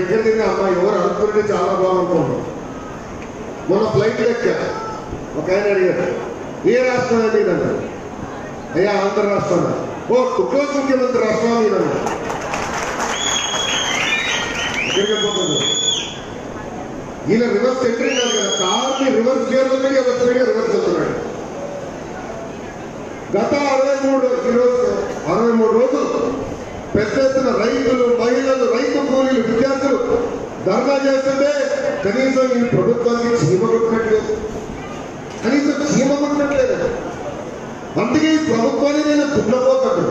దగ్గర తిరిగి అమ్మా ఎవరు అనుకుంటే చాలా బాగుంటున్నాం మొన్న ఫ్లైట్ ఎక్కా ఒక ఆయన అడిగారు ఏ రాష్ట్రం అది నన్ను అయ్యా ఆంధ్ర రాష్ట్రం ఓ ఉప ముఖ్యమంత్రి రాష్ట్రం అది నన్ను ఎక్కడికి వెళ్ళిపోతుంది ఈయన రివర్స్ ఎంట్రీ కాదు కదా కార్ని రివర్స్ గేర్ లో పెట్టి వస్తున్నాడు రివర్స్ వెళ్తున్నాడు గత అరవై మూడు ఈరోజు అరవై మూడు రోజులు పెద్ద ఎత్తున రైతులు మహిళలు రైతు కూలీలు విద్యార్థులు ధర్నా చేస్తుంటే కనీసం ఈ ప్రభుత్వానికి చీమ కొట్టినట్లేదు కనీసం చీమ కొట్టినట్లేదు అందుకే ఈ ప్రభుత్వాన్ని నేను దున్నపోతాడు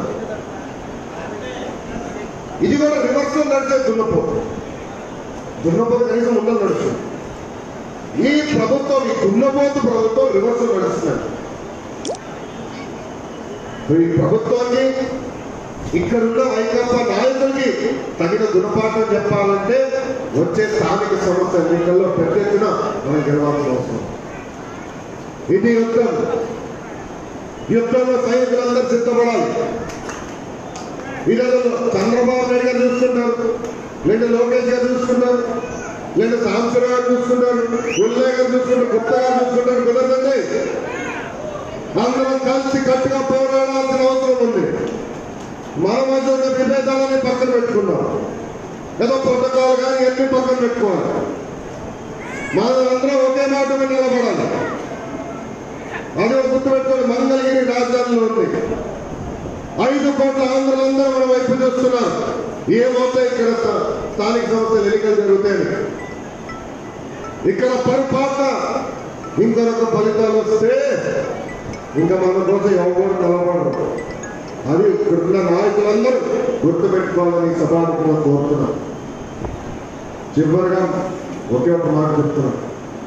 ఇది కూడా రివర్స్ లో నడిచే దున్నపోతు దున్నపోతు కనీసం ఉండదు నడుస్తుంది ఈ ప్రభుత్వం ఈ దున్నపోతు ప్రభుత్వం రివర్స్ లో నడుస్తున్నాడు ఈ ప్రభుత్వాన్ని ఇక్కడున్న వైకాపా నాయకులకి తగిన గుణపాఠం చెప్పాలంటే వచ్చే స్థానిక సంస్థ ఎన్నికల్లో పెద్ద ఎత్తున మనం గెలవాల్సిన అవసరం ఇది యుద్ధం యుద్ధంలో సైనికులందరూ సిద్ధపడాలి ఈరోజు చంద్రబాబు నాయుడు గారు చూసుకుంటారు లేదా లోకేష్ గారు చూసుకుంటారు లేదా సాంసరావు గారు చూసుకుంటారు ఉల్లయ్య గారు చూసుకుంటారు గుప్తా గారు చూసుకుంటారు కుదరదండి అందరం కలిసి కట్టుగా పోరాడాల్సిన అవసరం ఉంది మన మధ్య ఉన్న విభేదాలని పక్కన పెట్టుకున్నాం ఏదో ప్రోటోకాల్ కానీ ఎన్ని పక్కన పెట్టుకోవాలి మనందరం ఒకే మాట మీద నిలబడాలి అది ఒక గుర్తుపెట్టుకోవాలి మంగళగిరి రాజధానిలో ఉంది ఐదు కోట్ల ఆంధ్రులందరూ మన వైపు చూస్తున్నారు ఏమవుతాయి ఇక్కడ స్థా- స్థానిక సంస్థల ఎన్నికలు జరుగుతాయి ఇక్కడ పరిపాలన ఇంకొక ఫలితాలు వస్తే ఇంకా మన కోసం ఎవరు నిలబడరు అది ఇక్కడున్న నాయకులందరూ గుర్తుపెట్టుకోవాలని సభాముఖంగా కోరుతున్నాను చివరిగా ఒకే ఒక మాట చెప్తున్నాను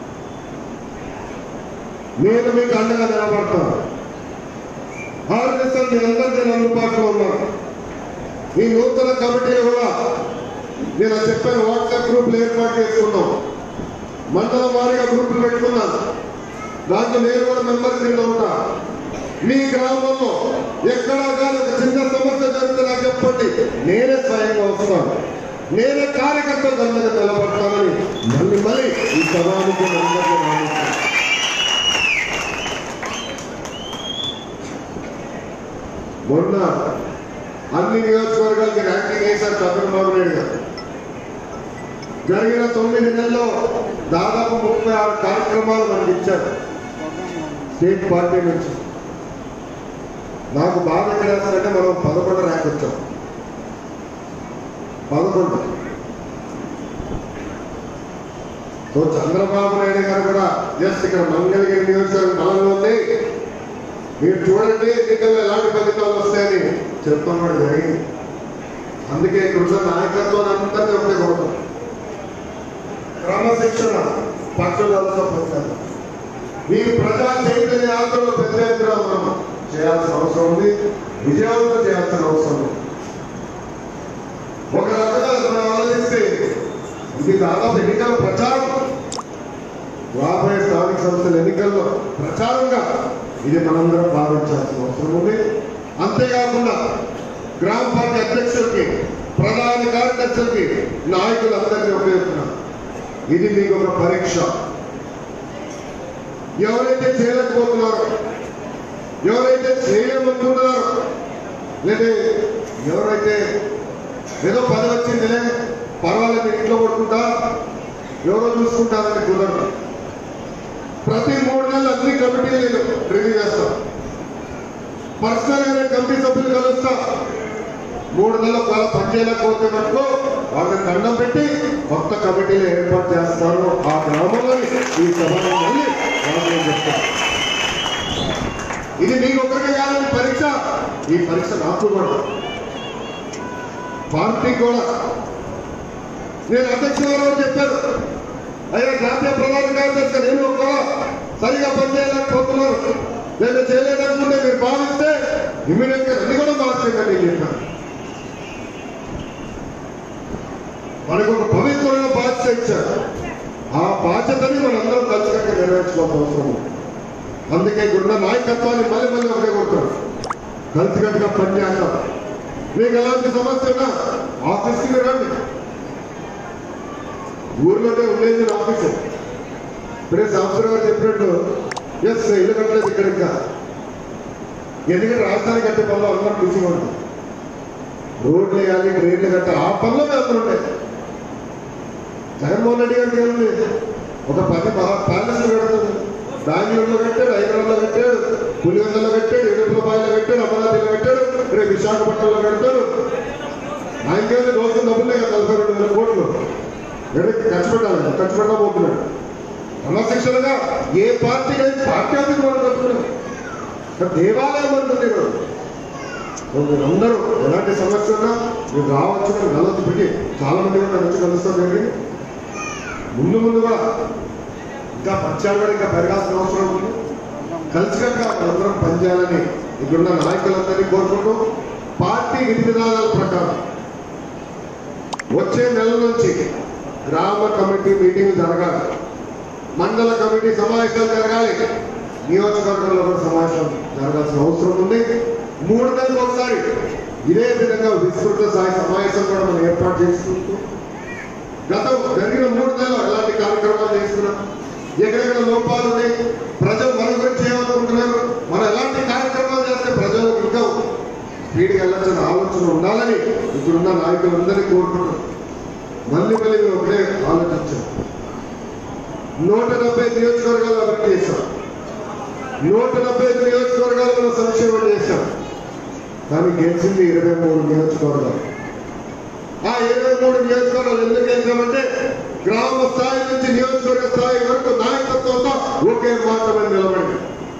నేను మీకు అండగా నిలబడతాను ఆరు దేశాలు మీ అందరికీ నేను అందుబాటులో ఉన్నాను ఈ నూతన కమిటీలు కూడా నేను చెప్పిన వాట్సాప్ గ్రూపులు ఏర్పాటు చేసుకున్నాం మండల వారీగా గ్రూపులు పెట్టుకున్నాను దాంట్లో నేను కూడా మెంబర్ కింద ఉంటా మీ గ్రామంలో ఎక్కడా కానీ ఒక చిన్న సమస్య జరిగితే నాకు చెప్పండి నేనే స్వయంగా వస్తాను నేనే కార్యకర్త గందగా నిలబడతానని మళ్ళీ మళ్ళీ ఈ సభానికి అందరికీ రాణిస్తాను మొన్న అన్ని నియోజకవర్గాలకి ర్యాంకింగ్ వేశారు చంద్రబాబు నాయుడు గారు జరిగిన తొమ్మిది నెలల్లో దాదాపు ముప్పై ఆరు కార్యక్రమాలు మనకి ఇచ్చారు స్టేట్ పార్టీ నుంచి నాకు బాధ ఎక్కడ వేస్తారంటే మనం పదకొండు ర్యాంక్ వచ్చాం పదకొండు సో చంద్రబాబు నాయుడు గారు కూడా జస్ట్ ఇక్కడ మంగళగిరి నియోజకవర్గం బలంగా ఉంది మీరు చూడండి ఎన్నికల్లో ఎలాంటి ఫలితాలు వస్తాయని చెప్తున్నాడు జరిగింది అందుకే ఇక్కడ ఉన్న నాయకత్వం అందరినీ ఒకటే కొడతాం క్రమశిక్షణ పట్టుదలతో పనిచేద్దాం ఈ ప్రజా చైతన్య యాత్రలో పెద్ద ఎత్తున మనం చేయాల్సిన అవసరం ఉంది విజయవంతం చేయాల్సిన అవసరం ఉంది ఒక రకంగా మనం ఆలోచిస్తే ఇది దాదాపు ఎన్నికల ప్రచారం రాబోయే స్థానిక సంస్థల ఎన్నికల్లో ప్రచారంగా ఇది మనందరం భావించాల్సిన అవసరం ఉంది అంతేకాకుండా గ్రామ పార్టీ అధ్యక్షులకి ప్రధాన కార్యదర్శులకి నాయకులందరినీ ఉపయోగిస్తున్నారు ఇది మీకు ఒక పరీక్ష ఎవరైతే చేయలేకపోతున్నారో ఎవరైతే చేయలేమనుకుంటున్నారో లేదా ఎవరైతే ఏదో పదవి వచ్చిందిలే పర్వాలేదు ఇంట్లో పడుకుంటా ఎవరో చూసుకుంటారని కుదరదు ప్రతి మూడు నెలలు అన్ని కమిటీలు నేను రివ్యూ చేస్తాను పర్సనల్ గా నేను కమిటీ సభ్యులు కలుస్తా మూడు నెలలు వాళ్ళ పనిచేయలేకపోతే మటుకు వాళ్ళని దండం పెట్టి కొత్త కమిటీలు ఏర్పాటు చేస్తాను ఆ గ్రామంలో ఈ సభలో మళ్ళీ వాళ్ళని చెప్తాను ఇది మీకు ఒకరికి కాదని పరీక్ష ఈ పరీక్ష నాకు కూడా పార్టీ కూడా నేను అధ్యక్షుల గారు చెప్పారు అయ్యా జాతీయ ప్రధాన కార్యదర్శి నేను ఒక సరిగా పనిచేయలేకపోతున్నాను నేను చేయలేదనుకుంటే మీరు భావిస్తే ఇమీడియట్ గా అది కూడా మార్చండి నేను చెప్పాను మనకు ఒక పవిత్రమైన బాధ్యత ఇచ్చారు ఆ బాధ్యతని మనందరం కలిసికట్టుగా నెరవేర్చుకోవాల్సిన అవసరం ఉంది అందుకే గుండె నాయకత్వాన్ని మళ్ళీ మళ్ళీ ఒకటే కొడుతున్నాం కలిసికట్టుగా పనిచేద్దాం మీకు ఎలాంటి సమస్య ఉన్నా ఆఫీస్కి మీరు రండి ఊర్లోనే ఉండేది నా ఆఫీసు ఇప్పుడే సంవత్సరం గారు చెప్పినట్టు ఎస్ ఇల్లు కట్టలేదు ఇక్కడ ఇంకా ఎందుకంటే రాజధాని కట్టే పనులు అందరం బిజీగా ఉంటాం రోడ్లు వేయాలి డ్రైన్లు కట్టాలి ఆ పనులు అందరూ ఉంటాయి జగన్మోహన్ రెడ్డి గారికి ఏముంది ఒక పది ప్యాలెస్లు కడుతుంది బెంగళూరులో కట్టాడు హైదరాబాద్లో కట్టాడు పులివెందలో కట్టాడు ఎడుపులపాయలో కట్టాడు అమరావతిలో కట్టాడు రేపు విశాఖపట్నంలో కడతాడు ఆయనకేది రోజు డబ్బులే కదా నలభై రెండు వేల కోట్లు ఎక్కడికి ఖర్చు పెట్టాలి ఖర్చు పెట్టబోతున్నాడు క్రమశిక్షణగా ఏ పార్టీకి అయితే పార్టీ ఆఫీస్ మనం కట్టుకున్నాం దేవాలయం అంటుంది ఈరోజు. అందరూ ఎలాంటి సమస్య ఉన్నా మీరు రావచ్చు అని కలవచ్చు పెట్టి చాలా మంది కూడా నన్ను వచ్చి కలుస్తాం జరిగింది ముందు ముందుగా ఇంకా పరిచయాలు కూడా ఇంకా పెరగాల్సిన అవసరం ఉంది కలిసికట్టుగా అందరం పనిచేయాలని ఇక్కడున్న నాయకులందరినీ కోరుకుంటూ పార్టీ విధి విధానాల ప్రకారం వచ్చే నెల నుంచి గ్రామ కమిటీ మీటింగ్ జరగాలి మండల కమిటీ సమావేశాలు జరగాలి నియోజకవర్గంలో కూడా సమావేశం జరగాల్సిన అవసరం ఉంది మూడు నెలలకు ఒకసారి ఇదే విధంగా విస్తృత స్థాయి సమావేశం కూడా మనం ఏర్పాటు చేసుకుంటూ గతం జరిగిన మూడు నెలలు ఎలాంటి కార్యక్రమాలు చేస్తున్నాం ఎక్కడెక్కడ లోపాలు ఉన్నాయి ప్రజలు మన గురించి ఏమనుకుంటున్నారు మనం ఎలాంటి కార్యక్రమాలు చేస్తే ప్రజలకు ఇంకా స్పీడ్గా వెళ్ళొచ్చిన ఆలోచన ఉండాలని ఇప్పుడున్న నాయకులందరినీ కోరుకుంటున్నాం మళ్ళీ మళ్ళీ మేము ఒకటే ఆలోచించాం నూట డెబ్బై ఐదు నియోజకవర్గాలు అభివృద్ధి చేశాం నూట డెబ్బై ఐదు నియోజకవర్గాలు మనం సంక్షేమం చేశాం కానీ గెలిచింది ఇరవై మూడు నియోజకవర్గాలు ఆ ఇరవై మూడు నియోజకవర్గాలు ఎందుకు గెలిచామంటే గ్రామ స్థాయి నుంచి నియోజకవర్గ స్థాయి వరకు నాయకత్వంతో ఒకే మాట మీద నిలబడి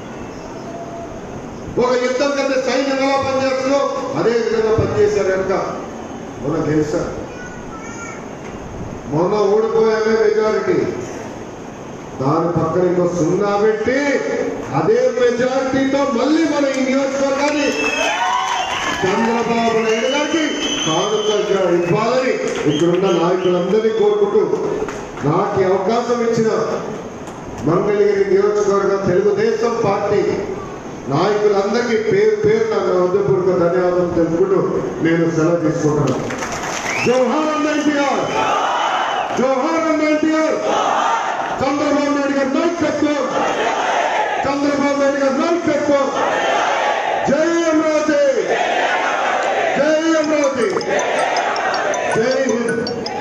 ఒక యుద్ధం కంటే సైన్యం ఎలా పనిచేస్తుందో అదే విధంగా పనిచేశారు కనుక మనం గెలిచాం మొన్న ఓడిపోయామే మెజారిటీ దాని పక్కన ఇంకో సున్నా పెట్టి అదే మెజారిటీతో మళ్ళీ మన ఈ నియోజకవర్గాన్ని చంద్రబాబు నాయుడు గారికి కానుకగా ఇవ్వాలని ఇక్కడున్న నాయకులందరినీ కోరుకుంటూ నాకు ఈ అవకాశం ఇచ్చిన మంగళగిరి నియోజకవర్గ తెలుగుదేశం పార్టీ నాయకులందరికీ పేరు పేరు నా హృదయపూర్వక ధన్యవాదాలు తెలుపుకుంటూ నేను సెలవు తీసుకుంటున్నాను జోహార్ అన్న ఎన్టీఆర్ జోహార్ అన్న ఎన్టీఆర్ చంద్రబాబు నాయుడు గారి నాయకత్వం చంద్రబాబు నాయుడు గారి నాయకత్వం జై అమరావతి జై అమరావతి జై హింద్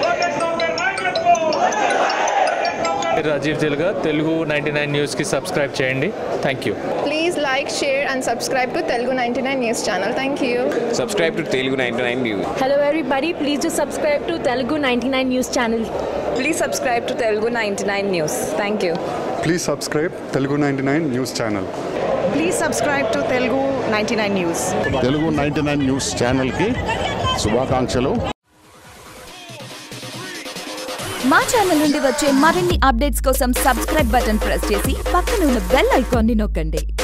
రాజీవ్ తెలుగా తెలుగు నైంటీ నైన్ న్యూస్కి సబ్స్క్రైబ్ చేయండి thank you Please like, share, and subscribe to Telugu 99 News channel. Thank you. subscribe to Telugu 99 News. Hello everybody, please do subscribe to Telugu 99 News channel. Please subscribe to Telugu 99 News. Thank you. Please subscribe Telugu ninety nine news channel Please subscribe to Telugu 99 News. Telugu ninety nine news ఛానల్కి శుభాకాంక్షలు మా channel నుండి వచ్చే మరిన్ని updates కోసం subscribe button press చేసి పక్కన ఉన్న బెల్ ఐకాన్ని నొక్కండి